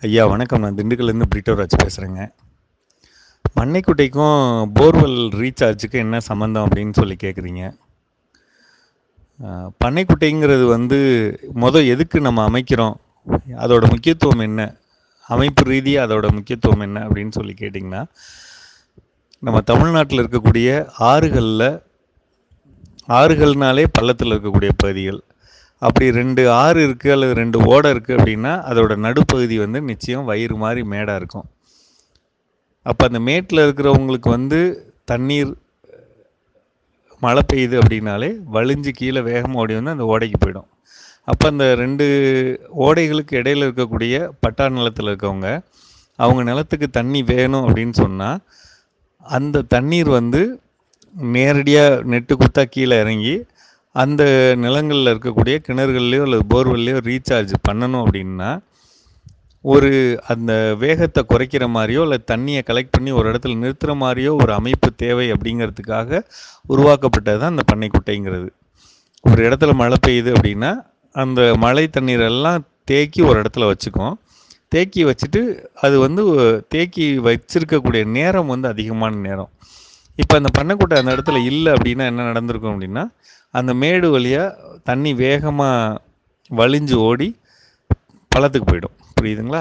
ஐயா வணக்கம் நான் திண்டுக்கல்லேருந்து பிரிட்டோராஜ் பேசுகிறேங்க மண்ணைக்குட்டைக்கும் போர்வெல் ரீசார்ஜுக்கு என்ன சம்மந்தம் அப்படின்னு சொல்லி கேட்குறீங்க அஹ், பண்ணைக்குட்டைங்கிறது வந்து மொதல் எதுக்கு நம்ம அமைக்கிறோம் அதோட முக்கியத்துவம் என்ன அமைப்பு ரீதியாக அதோட முக்கியத்துவம் என்ன அப்படின்னு சொல்லி கேட்டிங்கன்னா நம்ம தமிழ்நாட்டில் இருக்கக்கூடிய ஆறுகளில் ஆறுகள்னாலே பள்ளத்தில் இருக்கக்கூடிய பகுதிகள் அப்படி ரெண்டு ஆறு இருக்குது அல்லது ரெண்டு ஓடை இருக்குது அப்படின்னா அதோட நடுப்பகுதி வந்து நிச்சயம் வயிறு மாதிரி மேடாக இருக்கும் அப்போ அந்த மேட்டில் இருக்கிறவங்களுக்கு வந்து தண்ணீர் மழை பெய்யுது அப்படின்னாலே வழிஞ்சு கீழே வேகமாக ஓடி வந்து அந்த ஓடைக்கு போயிடும் அப்போ அந்த ரெண்டு ஓடைகளுக்கு இடையில இருக்கக்கூடிய பட்டா நிலத்தில் இருக்கவங்க அவங்க நிலத்துக்கு தண்ணி வேணும் அப்படின்னு சொன்னால் அந்த தண்ணீர் வந்து நேரடியாக நெட்டு குத்தா கீழே இறங்கி அந்த நிலங்களில் இருக்கக்கூடிய கிணறுகள்லையோ அல்லது போர்வெல்லையோ ரீசார்ஜ் பண்ணணும் அப்படின்னா ஒரு அந்த வேகத்தை குறைக்கிற மாதிரியோ இல்லை தண்ணியை கலெக்ட் பண்ணி ஒரு இடத்துல நிறுத்துகிற மாதிரியோ ஒரு அமைப்பு தேவை அப்படிங்கிறதுக்காக உருவாக்கப்பட்டது தான் அந்த பண்ணைக்குட்டைங்கிறது ஒரு இடத்துல மழை பெய்யுது அப்படின்னா அந்த மழை தண்ணீர் எல்லாம் தேக்கி ஒரு இடத்துல வச்சுக்கும் தேக்கி வச்சுட்டு அது வந்து தேக்கி வச்சிருக்கக்கூடிய நேரம் வந்து அதிகமான நேரம் இப்போ அந்த பண்ணைக்குட்டை அந்த இடத்துல இல்லை அப்படின்னா என்ன நடந்திருக்கும் அப்படின்னா அந்த மேடு வழியாக தண்ணி வேகமாக வழிஞ்சு ஓடி பள்ளத்துக்கு போயிடும் புரியுதுங்களா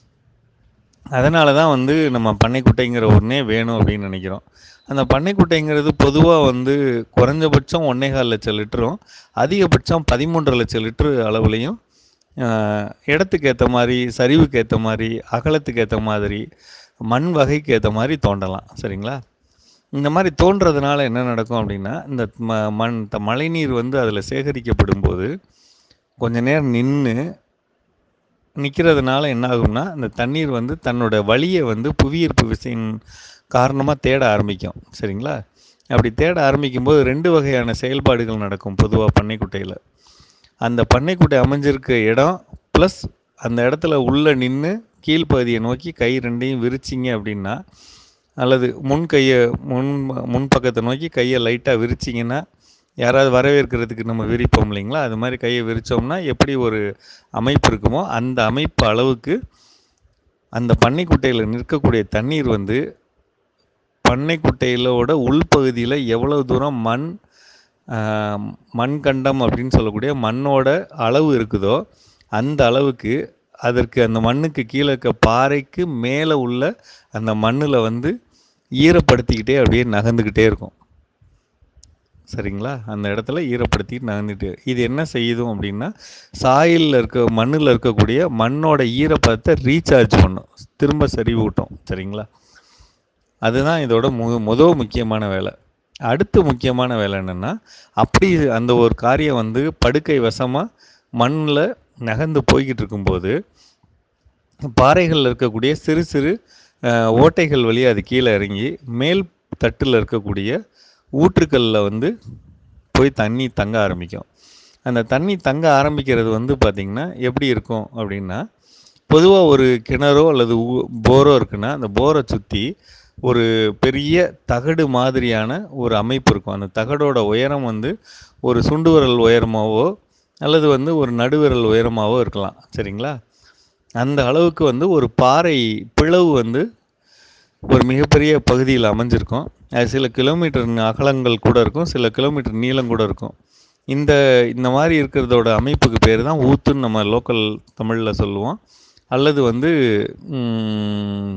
அதனால தான் வந்து நம்ம பண்ணைக்குட்டைங்கிற ஒன்றே வேணும் அப்படின்னு நினைக்கிறோம் அந்த பண்ணைக்குட்டைங்கிறது பொதுவாக வந்து குறைஞ்சபட்சம் ஒன்னேகால் லட்சம் லிட்டரும் அதிகபட்சம் பதிமூன்றரை லட்சம் லிட்டரு அளவுலையும் ஆஹ், இடத்துக்கு ஏற்ற மாதிரி சரிவுக்கு ஏற்ற மாதிரி அகலத்துக்கு ஏற்ற மாதிரி மண் வகைக்கு ஏற்ற மாதிரி தோண்டலாம் சரிங்களா இந்த மாதிரி தோன்றதுனால என்ன நடக்கும் அப்படின்னா இந்த ம மண் த மழைநீர் வந்து அதில் சேகரிக்கப்படும் போது கொஞ்ச நேரம் நின்று நிற்கிறதுனால என்ன ஆகும்னா அந்த தண்ணீர் வந்து தன்னோட வழியை வந்து புவியீர்ப்பு விசையின் காரணமாக தேட ஆரம்பிக்கும் சரிங்களா அப்படி தேட ஆரம்பிக்கும் போது ரெண்டு வகையான செயல்பாடுகள் நடக்கும் பொதுவாக பண்ணைக்குட்டையில் அந்த பண்ணைக்குட்டை அமைஞ்சிருக்க இடம் ப்ளஸ் அந்த இடத்துல உள்ளே நின்று கீழ்ப்பகுதியை நோக்கி கை ரெண்டையும் விரிச்சிங்க அப்படின்னா அல்லது முன் கையை முன் முன் பக்கத்தை நோக்கி கையை லைட்டாக விரிச்சிங்கன்னா யாராவது வரவேற்கிறதுக்கு நம்ம விரிப்போம் இல்லைங்களா அது மாதிரி கையை விரித்தோம்னா எப்படி ஒரு அமைப்பு இருக்குமோ அந்த அமைப்பு அளவுக்கு அந்த பண்ணைக்குட்டையில் நிற்கக்கூடிய தண்ணீர் வந்து பண்ணைக்குட்டையிலோட உள்பகுதியில் எவ்வளவு தூரம் மண் ஆஹ், மண்கண்டம் அப்படின்னு சொல்லக்கூடிய மண்ணோட அளவு இருக்குதோ அந்த அளவுக்கு அதற்கு அந்த மண்ணுக்கு கீழே இருக்க பாறைக்கு மேலே உள்ள அந்த மண்ணில் வந்து ஈரப்படுத்திக்கிட்டே அப்படியே நகர்ந்துக்கிட்டே இருக்கும் சரிங்களா அந்த இடத்துல ஈரப்படுத்திட்டு நகர்ந்துட்டு இது என்ன செய்யுதும் அப்படின்னா சாயிலில் இருக்க மண்ணில் இருக்கக்கூடிய மண்ணோட ஈரப்பதத்தை ரீசார்ஜ் பண்ணும் திரும்ப செறிவூட்டும் சரிங்களா அதுதான் இதோட மு முதல் முக்கியமான வேலை அடுத்து முக்கியமான வேலை என்னென்னா அப்படி அந்த ஒரு காரியம் வந்து படுக்கை வசமாக மண்ணில் நகர்ந்து போய்கிட்டு இருக்கும்போது பாறைகளில் இருக்கக்கூடிய சிறு சிறு அஹ், ஓட்டைகள் வழியாக அது கீழே இறங்கி மேல் தட்டில் இருக்கக்கூடிய ஊற்றுக்களில் வந்து போய் தண்ணி தங்க ஆரம்பிக்கும் அந்த தண்ணி தங்க ஆரம்பிக்கிறது வந்து பார்த்திங்கன்னா எப்படி இருக்கும் அப்படின்னா பொதுவாக ஒரு கிணறோ அல்லது ஊ- போரோ இருக்குன்னா அந்த போரை சுற்றி ஒரு பெரிய தகடு மாதிரியான ஒரு அமைப்பு இருக்கும் அந்த தகடோட உயரம் வந்து ஒரு சுண்டு விரல் உயரமாவோ அல்லது வந்து ஒரு நடுவிரல் உயரமாவோ இருக்கலாம் சரிங்களா அந்த அளவுக்கு வந்து ஒரு பாறை பிளவு வந்து ஒரு மிகப்பெரிய பகுதியில் அமைஞ்சிருக்கும் அது சில கிலோமீட்டர் அகலங்கள் கூட இருக்கும் சில கிலோமீட்டர் நீளம் கூட இருக்கும் இந்த இந்த மாதிரி இருக்கிறதோட அமைப்புக்கு பேர் தான் ஊத்துன்னு நம்ம லோக்கல் தமிழில் சொல்லுவோம் அல்லது வந்து ம்,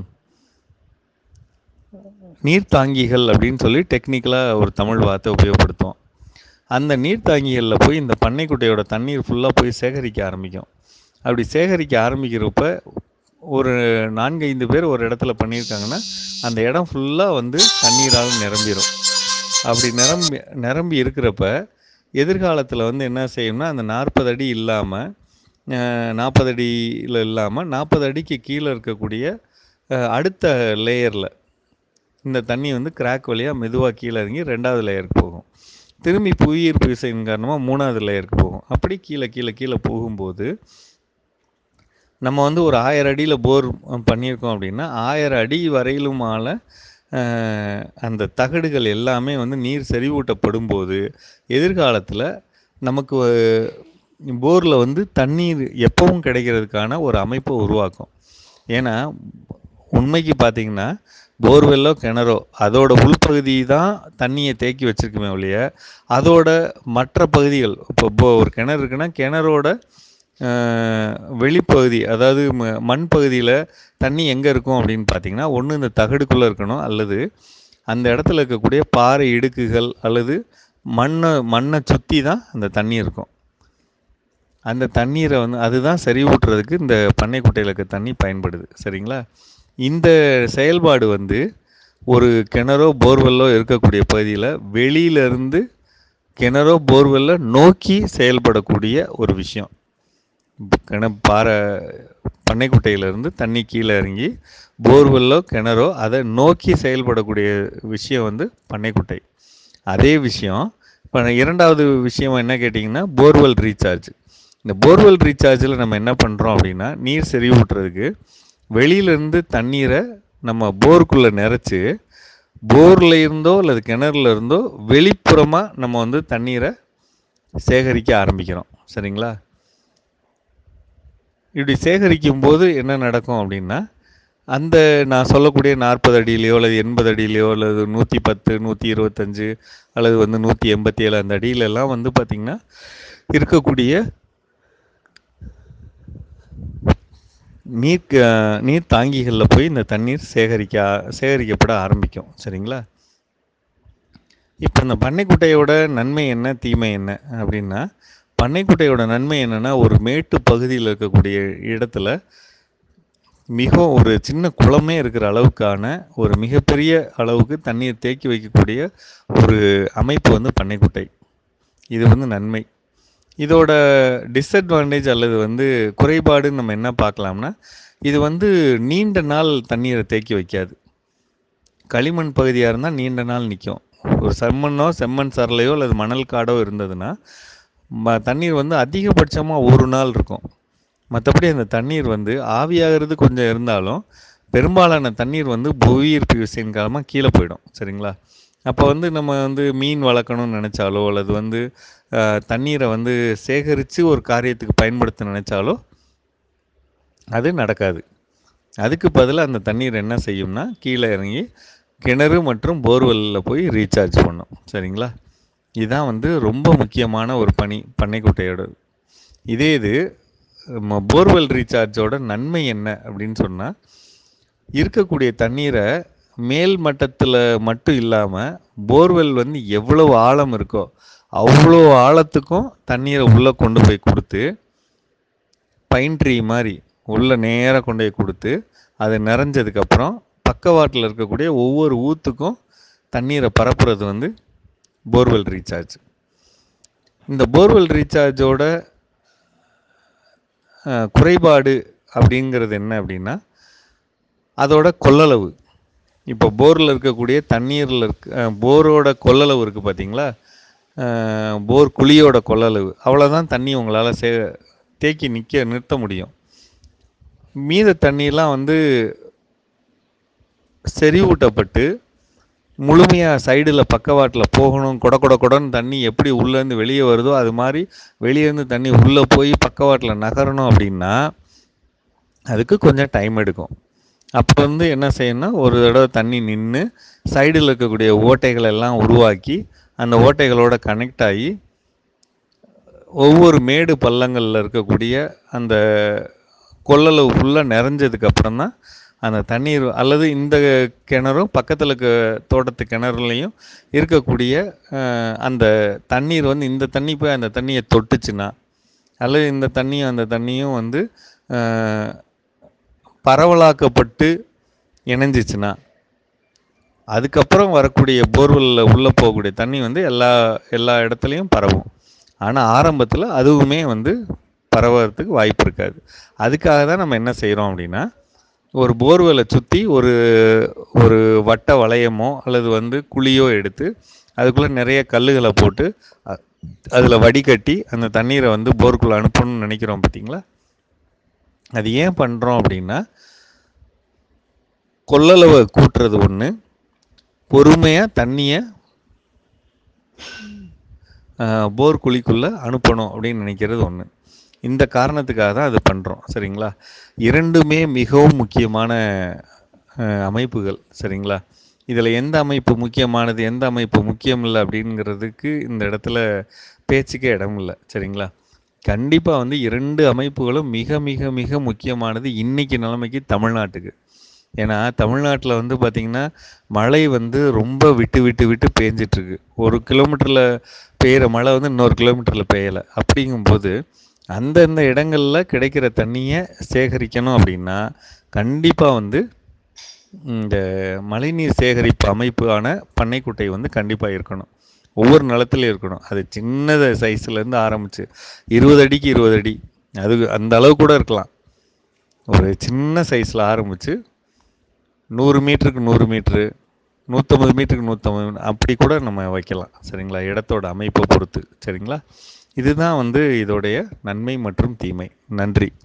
நீர்த்தாங்கிகள் அப்படின்னு சொல்லி டெக்னிக்கலாக ஒரு தமிழ் வார்த்தை உபயோகப்படுத்துவோம் அந்த நீர்த்தாங்கிகளில் போய் இந்த பண்ணைக்குட்டையோட தண்ணீர் ஃபுல்லாக போய் சேகரிக்க ஆரம்பிக்கும் அப்படி சேகரிக்க ஆரம்பிக்கிறப்ப ஒரு நான்கைந்து பேர் ஒரு இடத்துல பண்ணியிருக்காங்கன்னா அந்த இடம் ஃபுல்லாக வந்து தண்ணீரால் நிரம்பிடும் அப்படி நிரம்பி நிரம்பி இருக்கிறப்ப எதிர்காலத்தில் வந்து என்ன செய்யும்னா அந்த நாற்பது அடி இல்லாமல் நாற்பது அடியில் இல்லாமல் நாற்பது அடிக்கு கீழே இருக்கக்கூடிய அஹ், அடுத்த லேயரில் இந்த தண்ணி வந்து கிராக் வழியாக மெதுவாக கீழே இறங்கி ரெண்டாவது லேயருக்கு போகும் திரும்பி புவியீர்ப்பு விசையின் காரணமாக மூணாவது லேயருக்கு போகும் அப்படி கீழே கீழே கீழே போகும்போது நம்ம வந்து ஒரு ஆயிரம் அடியில் போர் பண்ணியிருக்கோம் அப்படின்னா ஆயிரம் அடி வரையிலுமான அஹ், அந்த தகடுகள் எல்லாமே வந்து நீர் செறிவூட்டப்படும் போது எதிர்காலத்தில் நமக்கு போரில் வந்து தண்ணீர் எப்பவும் கிடைக்கிறதுக்கான ஒரு அமைப்பை உருவாக்கும் ஏன்னா உண்மைக்கு பார்த்தீங்கன்னா போர்வெல்லோ கிணறோ அதோட உள்பகுதி தான் தண்ணியை தேக்கி வச்சிருக்குமே ஒழிய அதோட மற்ற பகுதிகள் இப்போ போ ஒரு கிணறு இருக்குன்னா கிணறோட அஹ், வெளிப்பகுதி அதாவது ம- மண் பகுதியில் தண்ணி எங்கே இருக்கும் அப்படின்னு பார்த்தீங்கன்னா ஒன்று இந்த தகடுக்குள்ளே இருக்கணும் அல்லது அந்த இடத்துல இருக்கக்கூடிய பாறை இடுக்குகள் அல்லது மண்ணை மண்ணை சுற்றி தான் அந்த தண்ணி இருக்கும் அந்த தண்ணீரை வந்து அதுதான் செறிவூட்டுறதுக்கு இந்த பண்ணை குட்டையில் இருக்க தண்ணி பயன்படுது சரிங்களா இந்த செயல்பாடு வந்து ஒரு கிணறோ போர்வெல்லோ இருக்கக்கூடிய பகுதியில் வெளியிலேருந்து கிணறோ போர்வெல்லை நோக்கி செயல்படக்கூடிய ஒரு விஷயம் இப்ப கிண பாறை பண்ணைக்குட்டையிலேருந்து தண்ணி கீழே இறங்கி போர்வெல்லோ கிணறோ அதை நோக்கி செயல்படக்கூடிய விஷயம் வந்து பண்ணைக்குட்டை அதே விஷயம் இப்போ இரண்டாவது விஷயம் என்ன கேட்டிங்கன்னா போர்வெல் ரீசார்ஜ் இந்த போர்வெல் ரீசார்ஜில் நம்ம என்ன பண்ணுறோம் அப்படின்னா நீர் செறிவூட்டுறதுக்கு வெளியிலேருந்து தண்ணீரை நம்ம போருக்குள்ளே நிறச்சி போரில் இருந்தோ அல்லது கிணறுல இருந்தோ வெளிப்புறமாக நம்ம வந்து தண்ணீரை சேகரிக்க ஆரம்பிக்கிறோம் சரிங்களா இப்படி சேகரிக்கும் போது என்ன நடக்கும் அப்படின்னா அந்த நான் சொல்லக்கூடிய நாற்பது அடியிலையோ அல்லது எண்பது அடியிலையோ அல்லது நூற்றி பத்து நூற்றி இருபத்தஞ்சு அல்லது வந்து நூற்றி எண்பத்தி ஏழு அந்த அடியிலெல்லாம் வந்து பார்த்திங்கன்னா இருக்கக்கூடிய நீர் க- நீர் தாங்கிகளில் போய் இந்த தண்ணீர் சேகரிக்க சேகரிக்கப்பட ஆரம்பிக்கும் சரிங்களா இப்போ இந்த பண்ணைக்குட்டையோட நன்மை என்ன தீமை என்ன அப்படின்னா பண்ணைக்குட்டையோட நன்மை என்னன்னா ஒரு மேட்டு பகுதியில் இருக்கக்கூடிய இடத்துல மிக ஒரு சின்ன குளமே இருக்கிற அளவுக்கான ஒரு மிகப்பெரிய அளவுக்கு தண்ணீர் தேக்கி வைக்கக்கூடிய ஒரு அமைப்பு வந்து பண்ணைக்குட்டை இது வந்து நன்மை இதோட டிஸ்அட்வான்டேஜ் அல்லது வந்து குறைபாடுன்னு நம்ம என்ன பார்க்கலாம்னா இது வந்து நீண்ட நாள் தண்ணீரை தேக்கி வைக்காது களிமண் பகுதியாக இருந்தால் நீண்ட நாள் நிற்கும் ஒரு செம்மண்ணோ செம்மண் சரளையோ அல்லது மணல் காடோ இருந்ததுன்னா ம- தண்ணீர் வந்து அதிகபட்சமாக ஒரு நாள் இருக்கும் மற்றபடி அந்த தண்ணீர் வந்து ஆவியாகிறது கொஞ்சம் இருந்தாலும் பெரும்பாலான தண்ணீர் வந்து புவியீர்ப்பு விசையின் காரணமாக கீழே போயிடும் சரிங்களா அப்போ வந்து நம்ம வந்து மீன் வளர்க்கணும்னு நினச்சாலோ அல்லது வந்து அஹ், தண்ணீரை வந்து சேகரித்து ஒரு காரியத்துக்கு பயன்படுத்த நினச்சாலோ அது நடக்காது அதுக்கு பதிலாக அந்த தண்ணீர் என்ன செய்யும்னா கீழே இறங்கி கிணறு மற்றும் போர்வெல்லில் போய் ரீசார்ஜ் பண்ணும் சரிங்களா இதுதான் வந்து ரொம்ப முக்கியமான ஒரு பணி பண்ணைக்குட்டையோட இதே இது ம- போர்வெல் ரீசார்ஜோட நன்மை என்ன அப்படின்னு சொன்னால் இருக்கக்கூடிய தண்ணீரை மேல் மட்டத்தில் மட்டும் இல்லாமல் போர்வெல் வந்து எவ்வளவு ஆழம் இருக்கோ அவ்வளோ ஆழத்துக்கும் தண்ணீரை உள்ளே கொண்டு போய் கொடுத்து பைன் ட்ரீ மாதிரி உள்ளே நேராக கொண்டு போய் கொடுத்து அது நிறைஞ்சதுக்கப்புறம் பக்கவாட்டில் இருக்கக்கூடிய ஒவ்வொரு ஊத்துக்கும் தண்ணீரை பரப்புறது வந்து போர்வெல் ரீசார்ஜ் இந்த போர்வெல் ரீசார்ஜோட அஹ், குறைபாடு அப்படிங்கிறது என்ன அப்படின்னா அதோட கொள்ளளவு இப்போ போரில் இருக்கக்கூடிய தண்ணீரில் இருக்க அஹ், போரோட கொள்ளளவு இருக்குது பார்த்தீங்களா அஹ், போர் குழியோட கொள்ளளவு அவ்வளோதான் தண்ணி உங்களால் சே தேக்கி நிற்க நிறுத்த முடியும் மீத தண்ணியெல்லாம் வந்து செறிவூட்டப்பட்டு முழுமையாக சைடில் பக்கவாட்டில் போகணும் கொட கொட கொடன்னு தண்ணி எப்படி உள்ளேருந்து வெளியே வருதோ அது மாதிரி வெளியேருந்து தண்ணி உள்ளே போய் பக்கவாட்டில் நகரணும் அப்படின்னா அதுக்கு கொஞ்சம் டைம் எடுக்கும் அப்போ வந்து என்ன செய்யணும்னா ஒரு தடவை தண்ணி நின்று சைடில் இருக்கக்கூடிய ஓட்டைகள் எல்லாம் உருவாக்கி அந்த ஓட்டைகளோட கனெக்ட் ஆகி ஒவ்வொரு மேடு பள்ளங்களில் இருக்கக்கூடிய அந்த கொள்ளளவு ஃபுல்லாக நிறைஞ்சதுக்கு அப்புறம் தான் அந்த தண்ணீர் அல்லது இந்த கிணறும் பக்கத்தில் இருக்க தோட்டத்து கிணறுலையும் இருக்கக்கூடிய அஹ், அந்த தண்ணீர் வந்து இந்த தண்ணி போய் அந்த தண்ணியை தொட்டுச்சுன்னா அல்லது இந்த தண்ணியும் அந்த தண்ணியும் வந்து அஹ், பரவலாக்கப்பட்டு இணைஞ்சிச்சுன்னா அதுக்கப்புறம் வரக்கூடிய போர்வெல்லில் உள்ளே போகக்கூடிய தண்ணி வந்து எல்லா எல்லா இடத்துலையும் பரவும் ஆனால் ஆரம்பத்தில் அதுவுமே வந்து பரவறதுக்கு வாய்ப்பு இருக்காது அதுக்காக தான் நம்ம என்ன செய்கிறோம் அப்படின்னா ஒரு போர்வெலை சுற்றி ஒரு ஒரு வட்ட வளையமோ அல்லது வந்து குழியோ எடுத்து அதுக்குள்ளே நிறைய கல்லுகளை போட்டு அதில் வடிகட்டி அந்த தண்ணீரை வந்து போருக்குள்ளே அனுப்பணும்னு நினைக்கிறோம் பார்த்தீங்களா அது ஏன் பண்ணுறோம் அப்படின்னா கொள்ளளவை கூட்டுறது ஒன்று பொறுமையாக தண்ணியை போர் குழிக்குள்ளே அனுப்பணும் அப்படின்னு நினைக்கிறது ஒன்று இந்த காரணத்துக்காக தான் அது பண்ணுறோம் சரிங்களா இரண்டுமே மிகவும் முக்கியமான அஹ், அமைப்புகள் சரிங்களா இதில் எந்த அமைப்பு முக்கியமானது எந்த அமைப்பு முக்கியம் இல்லை அப்படிங்கிறதுக்கு இந்த இடத்துல பேச்சுக்கே இடம் இல்லை சரிங்களா கண்டிப்பாக வந்து இரண்டு அமைப்புகளும் மிக மிக மிக முக்கியமானது இன்னைக்கு நிலைமைக்கு தமிழ்நாட்டுக்கு ஏன்னா தமிழ்நாட்டில் வந்து பார்த்திங்கன்னா மழை வந்து ரொம்ப விட்டு விட்டு விட்டு பேஞ்சிட்ருக்கு ஒரு கிலோமீட்டரில் பெய்கிற மழை வந்து இன்னொரு கிலோமீட்டரில் பெய்யலை அப்படிங்கும்போது அந்தந்த இடங்களில் கிடைக்கிற தண்ணியை சேகரிக்கணும் அப்படின்னா கண்டிப்பாக வந்து இந்த மழைநீர் சேகரிப்பு அமைப்பான பண்ணைக்குட்டை வந்து கண்டிப்பாக இருக்கணும் ஒவ்வொரு நிலத்துலையும் இருக்கணும் அது சின்னத சைஸ்லேருந்து ஆரம்பித்து இருபது அடிக்கு இருபது அடி அது அந்த அளவு கூட இருக்கலாம் ஒரு சின்ன சைஸில் ஆரம்பித்து நூறு மீட்டருக்கு நூறு மீட்ரு நூற்றம்பது மீட்டருக்கு நூற்றம்பது அப்படி கூட நம்ம வைக்கலாம் சரிங்களா இடத்தோட அமைப்பை பொறுத்து சரிங்களா இதுதான் வந்து இதோடைய நன்மை மற்றும் தீமை நன்றி